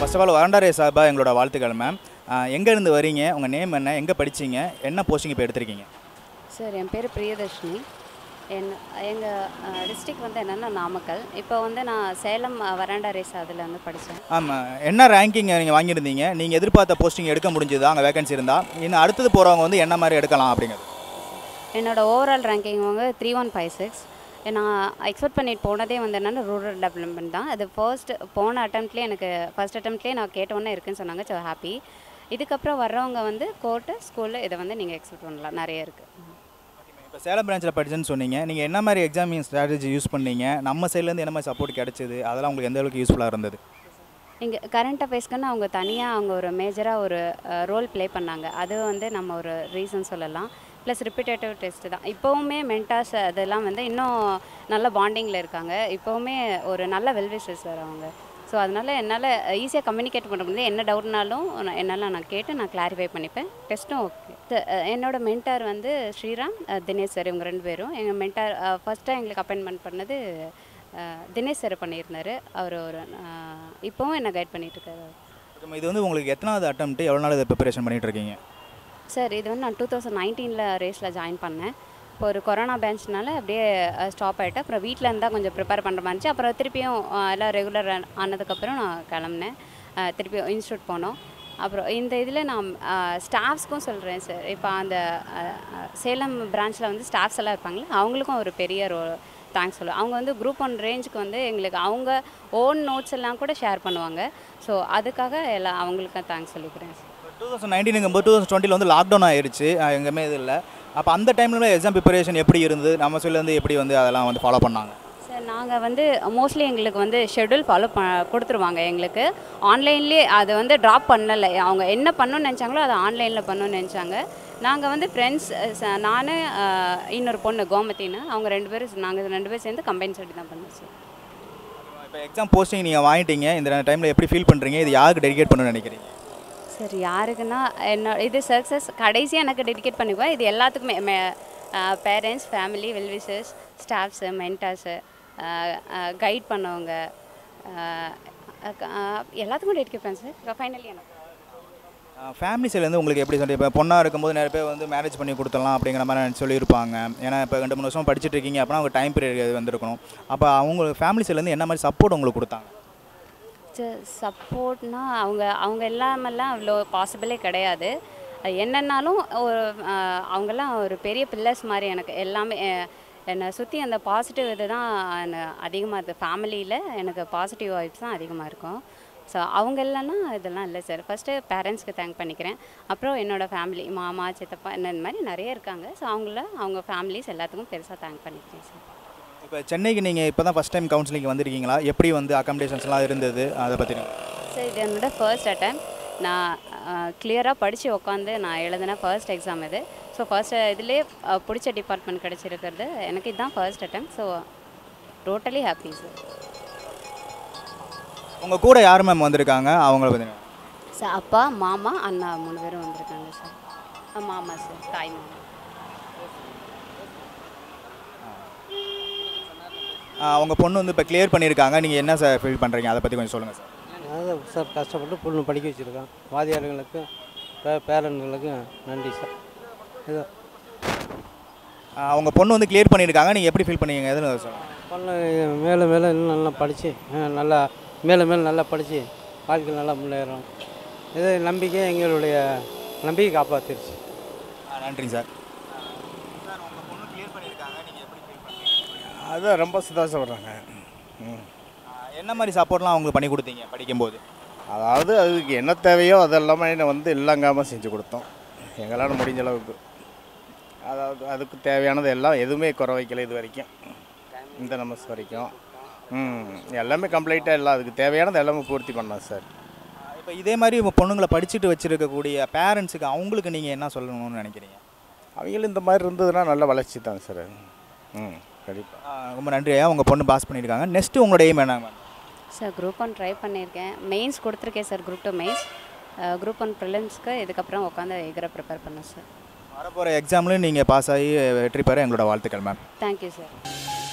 first of all வராண்டாரே சார்பாக எங்களோட வாழ்த்துக்கள் மேம் எங்கேருந்து வரீங்க உங்கள் நேம் என்ன எங்கே படிச்சீங்க என்ன போஸ்டிங் இப்போ எடுத்திருக்கீங்க சார் என் பேர் பிரியதர்ஷினி என் எங்கள் டிஸ்ட்ரிக்ட் வந்து என்னென்னா நாமக்கல் இப்போ வந்து நான் சேலம் அஹ், வராண்டா ரேஸ் அதில் வந்து படித்தேன் ஆமாம் என்ன ரேங்கிங் நீங்கள் வாங்கியிருந்தீங்க நீங்கள் எதிர்பார்த்த போஸ்டிங் எடுக்க முடிஞ்சதா அங்கே வேகன்சி இருந்தால் இன்னும் அடுத்தது போகிறவங்க வந்து என்ன மாதிரி எடுக்கலாம் அப்படிங்கிறது என்னோட ஓவரால் ரேங்கிங் வந்து த்ரீ ஒன் ஃபைவ் சிக்ஸ் நான் எக்ஸ்பெக்ட் பண்ணிட்டு போனதே வந்து என்னென்னா ரூரல் டெவலப்மெண்ட் தான் அது ஃபர்ஸ்ட் போன அட்டம்ப்ட்லேயே எனக்கு ஃபர்ஸ்ட் அட்டம்ப்ட்லேயே நான் கேட்டோன்னே இருக்குன்னு சொன்னாங்க ஸோ ஹாப்பி இதுக்கப்புறம் வர்றவங்க வந்து கோர்ட்டு ஸ்கூலு இதை வந்து நீங்கள் எக்ஸ்பெக்ட் பண்ணலாம் நிறைய இருக்குது இப்போ சேலம் பிரான்ச்சில் படிச்சேன்னு சொன்னீங்க நீங்கள் என்ன மாதிரி எக்ஸாமிங் ஸ்ட்ராட்டஜி யூஸ் பண்ணீங்க நம்ம சைட்லேருந்து என்ன மாதிரி சப்போர்ட் கிடைச்சது அதெல்லாம் உங்களுக்கு எந்த அளவுக்கு யூஸ்ஃபுல்லாக இருந்தது இங்கே கரண்ட் அஃபேர்ஸ்க்குன்னு அவங்க தனியாக அவங்க ஒரு மேஜராக ஒரு ரோல் ப்ளே பண்ணாங்க அது வந்து நம்ம ஒரு ரீசன் சொல்லலாம் ப்ளஸ் ரிப்பீட்டேட்டிவ் டெஸ்ட் தான் இப்போவுமே மென்டாஸ் அதெல்லாம் வந்து இன்னும் நல்ல பாண்டிங்கில் இருக்காங்க இப்போவுமே ஒரு நல்ல வெல்விஷஸ் சார் அவங்க ஸோ அதனால் என்னால் ஈஸியாக கம்யூனிகேட் பண்ண முடியுது என்ன டவுட்னாலும் நான் என்னால் நான் கேட்டு நான் கிளாரிஃபை பண்ணிப்பேன் டெஸ்ட்டும் ஓகே என்னோட மென்டார் வந்து ஸ்ரீராம் அஹ், தினேஷ் சார் இவங்க ரெண்டு பேரும் எங்கள் மென்டார் ஃபஸ்ட்டாக எங்களுக்கு அப்பாயின்மெண்ட் பண்ணது அஹ், தினேஷ் சார் பண்ணியிருந்தாரு அவர் ஒரு அஹ், இப்போவும் என்னை கைட் பண்ணிட்டு இருக்காரு இப்போ இது வந்து உங்களுக்கு எத்தனாவது அட்டம் எவ்வளோ நாள் இதை ப்ரிப்பரேஷன் பண்ணிட்டு இருக்கீங்க சார் இது வந்து நான் டூ தௌசண்ட் நைன்டீனில் ரேஸில் ஜாயின் பண்ணேன் இப்போ ஒரு கொரோனா பேட்ச்னால அப்படியே ஸ்டாப் ஆகிட்டு அப்புறம் வீட்டில் இருந்தால் கொஞ்சம் ப்ரிப்பேர் பண்ணுற மாதிரி இருந்துச்சு அப்புறம் திருப்பியும் அஹ், எல்லாம் ரெகுலர் ஆனதுக்கப்புறம் நான் கிளம்புனேன் அஹ், திருப்பியும் இன்ஸ்டியூட் போனோம் அப்புறம் இந்த இதில் நான் ஸ்டாஃப்ஸ்க்கும் சொல்கிறேன் சார் இப்போ அந்த அஹ், அஹ், சேலம் பிரான்ச்சில் வந்து ஸ்டாஃப்ஸ் எல்லாம் இருப்பாங்களே அவங்களுக்கும் ஒரு பெரிய ரோ தேங்க்ஸ் சொல்லுவேன் அவங்க வந்து குரூப் ஒன் ரேஞ்சுக்கு வந்து எங்களுக்கு அவங்க ஓன் நோட்ஸ் எல்லாம் கூட ஷேர் பண்ணுவாங்க ஸோ அதுக்காக எல்லாம் அவங்களுக்கும் தேங்க்ஸ் சொல்லிக்கிறேன் சார் டூ தௌசண்ட் நைன்டீனுங்கும்போது டூ தௌசண்ட் டுவெண்ட்டியில் வந்து லாக்டவுன் ஆயிடுச்சு அஹ் எங்கேயுமே இது இல்லை அப்போ அந்த டைமில் எக்ஸாம் ப்ரிப்பரேஷன் எப்படி இருந்தது நம்ம சைட்லேருந்து எப்படி வந்து அதெல்லாம் வந்து ஃபாலோ பண்ணாங்க சார் நாங்கள் வந்து மோஸ்ட்லி எங்களுக்கு வந்து ஷெட்யூல் ஃபாலோ ப கொடுத்துருவாங்க எங்களுக்கு ஆன்லைன்லேயே அதை வந்து ட்ராப் பண்ணலை அவங்க என்ன பண்ணணும்னு நினச்சாங்களோ அதை ஆன்லைனில் பண்ணணும்னு நினச்சாங்க நாங்கள் வந்து ஃப்ரெண்ட்ஸ் நான் இன்னொரு பொண்ணு கோமத்தின்னு அவங்க ரெண்டு பேரும் நாங்கள் ரெண்டு பேரும் சேர்ந்து கம்பைன் ஸ்டடி தான் பண்ணோம் சார் இப்போ எக்ஸாம் போஸ்டிங் நீங்கள் வாங்கிட்டீங்க இந்த டைமில் எப்படி ஃபீல் பண்ணுறீங்க இது யாருக்கு டெடிகேட் பண்ணணும்னு நினைக்கிறீங்க சார் யாருக்குன்னா என்ன இது சக்ஸஸ் கடைசியாக எனக்கு டெடிகேட் பண்ணிக்குவேன் இது எல்லாத்துக்குமே parents family well wishers staffs mentors guide பண்ணவங்க அஹ், அஹ், எல்லாத்துக்கும் டெடிகேட் பண்ணேன் சார் ஃபைனலி எனக்கு ஃபேமிலி சைட்லேருந்து உங்களுக்கு எப்படி சொல்லி இப்போ பொண்ணாக இருக்கும்போது நிறைய பேர் வந்து மேரேஜ் பண்ணி கொடுத்துடலாம் அப்படிங்கிற மாதிரி சொல்லியிருப்பாங்க ஏன்னா இப்போ ரெண்டு மூணு வருஷம் படிச்சுட்டு இருக்கீங்க அப்படின்னா அவங்க டைம் பீரியட் வந்திருக்கணும் அப்போ அவங்க ஃபேமிலி சைட்லேருந்து என்ன மாதிரி சப்போர்ட் உங்களுக்கு கொடுத்தாங்க சப்போர்ட்னா அவங்க அவங்க எல்லாமெல்லாம் அவ்வளோ பாசிபிளே கிடையாது அது என்னன்னாலும் ஒரு அஹ், அவங்கெல்லாம் ஒரு பெரிய பில்லர்ஸ் மாதிரி எனக்கு எல்லாமே அஹ், என்னை சுற்றி அந்த பாசிட்டிவ் இது தான் அதிகமாக இருக்குது ஃபேமிலியில் எனக்கு பாசிட்டிவ் வைப்ஸ் தான் அதிகமாக இருக்கும் ஸோ அவங்க இல்லைன்னா இதெல்லாம் இல்லை சார் ஃபஸ்ட்டு பேரண்ட்ஸ்க்கு தேங்க் பண்ணிக்கிறேன் அப்புறம் என்னோடய ஃபேமிலி மாமா சித்தப்பா இந்த மாதிரி நிறைய இருக்காங்க ஸோ அவங்கள அவங்க ஃபேமிலிஸ் எல்லாத்துக்கும் பெருசாக தேங்க் பண்ணிக்கிறேன் சார் இப்போ சென்னைக்கு நீங்கள் இப்போ தான் ஃபஸ்ட் டைம் கவுன்சிலிங் வந்திருக்கீங்களா எப்படி வந்து அக்காமடேஷன்ஸ்லாம் இருந்தது அதை பற்றி சார் இது என்னோட ஃபர்ஸ்ட் அட்டம் நான் கிளியராக படித்து உட்காந்து நான் எழுதின ஃபர்ஸ்ட் எக்ஸாம் இது ஸோ ஃபர்ஸ்ட் இதிலே பிடிச்ச டிபார்ட்மெண்ட் கிடச்சிருக்கிறது எனக்கு இதுதான் first attempt so totally happy sir உங்கள் கூட யார் மேம் வந்திருக்காங்க அவங்கள பற்றி சார் அப்பா மாமா அண்ணா மூணு பேரும் வந்திருக்காங்க சார் அஹ் மாமா சார் தாய் மாமா அவங்க பொண்ணு வந்து இப்போ கிளியர் பண்ணியிருக்காங்க நீங்கள் என்ன சார் ஃபீல் பண்ணுறீங்க அதை பற்றி கொஞ்சம் சொல்லுங்கள் சார் அதான் சார் கஷ்டப்பட்டு பொண்ணு படிக்க வச்சுருக்கோம் வாதியார்களுக்கும் பே பேரண்ட்களுக்கும் நன்றி சார் இது அவங்க பொண்ணு வந்து கிளியர் பண்ணியிருக்காங்க நீங்கள் எப்படி ஃபீல் பண்ணீங்க எதுன்னு சார் பொண்ணு மேலே மேலே இன்னும் நல்லா படித்து நல்லா மேலே மேலே நல்லா படித்து வாழ்க்கையில் நல்லா முன்னேறும் இது நம்பிக்கை எங்களுடைய நம்பிக்கை காப்பாற்றிருச்சு நன்றிங்க சார் அதான் ரொம்ப சந்தோஷப்படுறாங்க ம் என்ன மாதிரி சப்போர்ட்லாம் அவங்களுக்கு பண்ணி கொடுத்தீங்க படிக்கும்போது அதாவது அதுக்கு என்ன தேவையோ அதெல்லாமே வந்து இல்லங்காமல் செஞ்சு கொடுத்தோம் எங்களால் முடிஞ்ச அளவுக்கு அதாவது அதுக்கு தேவையானது எல்லாம் எதுவுமே குறை வைக்கல இது வரைக்கும் இந்த நமஸ் வரைக்கும் ம் எல்லாமே கம்ப்ளீட்டாக எல்லாம் அதுக்கு தேவையானது எல்லாமே பூர்த்தி பண்ணோம் சார் இப்போ இதே மாதிரி உங்கள் பொண்ணுங்களை படிச்சுட்டு வச்சிருக்கக்கூடிய பேரண்ட்ஸுக்கு அவங்களுக்கு நீங்கள் என்ன சொல்லணும்னு நினைக்கிறீங்க அவங்களும் இந்த மாதிரி இருந்ததுன்னா நல்ல வளர்ச்சி தாங்க சார் ம் கண்டிப்பாக ஆ, ரொம்ப நன்றி ஐயா உங்கள் பொண்ணு பாஸ் பண்ணியிருக்காங்க நெக்ஸ்ட்டு உங்களோட எய்ம் என்ன ma'am sir group one try பண்ணியிருக்கேன் மெயின்ஸ் கொடுத்துருக்கேன் sir group two mains group one ப்ரிலிம்ஸ்க்கு இதுக்கப்புறம் உட்காந்து எகிற ப்ரிப்பேர் பண்ணேன் சார் வரப்போகிற எக்ஸாம்லையும் நீங்கள் பாஸ் ஆகி வெற்றி பெற எங்களோட வாழ்த்துக்கள் மேம் தேங்க்யூ சார்